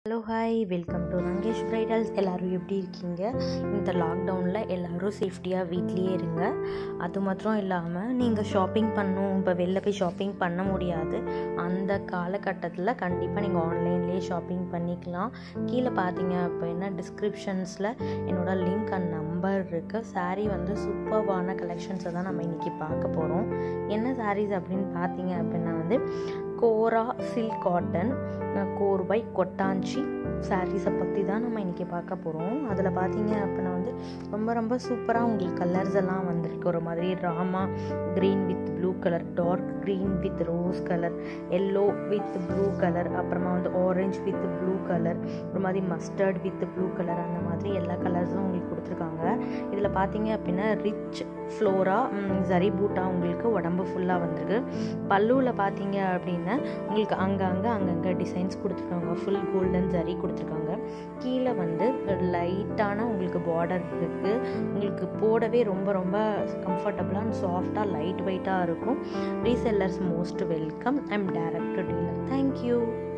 hello hi welcome to Rangesh bridals எல்லோரும் எப்படி இருக்கீங்க இந்த லாக்டவுனில் எல்லோரும் சேஃப்டியாக வீட்லேயே இருங்க அது மாத்திரம் இல்லாமல் நீங்கள் ஷாப்பிங் பண்ணணும் இப்போ வெளில போய் ஷாப்பிங் பண்ண முடியாது அந்த காலகட்டத்தில் கண்டிப்பாக நீங்கள் ஆன்லைன்லேயே ஷாப்பிங் பண்ணிக்கலாம் கீழே பார்த்தீங்க அப்படின்னா டிஸ்கிரிப்ஷன்ஸில் என்னோடய லிங்க் அண்ட் நம்பர் இருக்குது saree வந்து சூப்பர்வான கலெக்ஷன்ஸை தான் நம்ம இன்றைக்கி பார்க்க போகிறோம் என்ன sarees அப்படின்னு பார்த்தீங்க அப்படின்னா வந்து கோரா சில்க் காட்டன் கோர்வை கொட்டாஞ்சி சாரீஸை பற்றி தான் நம்ம இன்றைக்கி பார்க்க போகிறோம் அதில் பார்த்தீங்க அப்படின்னா வந்து ரொம்ப ரொம்ப சூப்பராக உங்களுக்கு கலர்ஸ் எல்லாம் வந்திருக்கு ஒரு மாதிரி Rama green with blue colour dark green with rose colour yellow with blue colour அப்புறமா வந்து ஆரஞ்ச் வித் ப்ளூ கலர் ஒரு மாதிரி மஸ்டர்ட் வித் ப்ளூ கலர் அந்த மாதிரி எல்லா கலர்ஸும் உங்களுக்கு கொடுத்துருக்காங்க இதில் பார்த்தீங்க அப்படின்னா ரிச் ஃப்ளோரா ஜரி பூட்டா உங்களுக்கு உடம்பு ஃபுல்லாக வந்திருக்கு பல்லுவில் பார்த்தீங்க அப்படின்னா உங்களுக்கு அங்கங்கே அங்கங்கே டிசைன்ஸ் கொடுத்துருக்காங்க ஃபுல் கோல்டன் ஜரி கொடுத்துருக்காங்க கீழே வந்து லைட்டான உங்களுக்கு பார்டர் இருக்குது உங்களுக்கு போடவே ரொம்ப ரொம்ப கம்ஃபர்டபுளாக அண்ட் சாஃப்டாக லைட் வெயிட்டாக இருக்கும் resellers most welcome I'm direct dealer thank you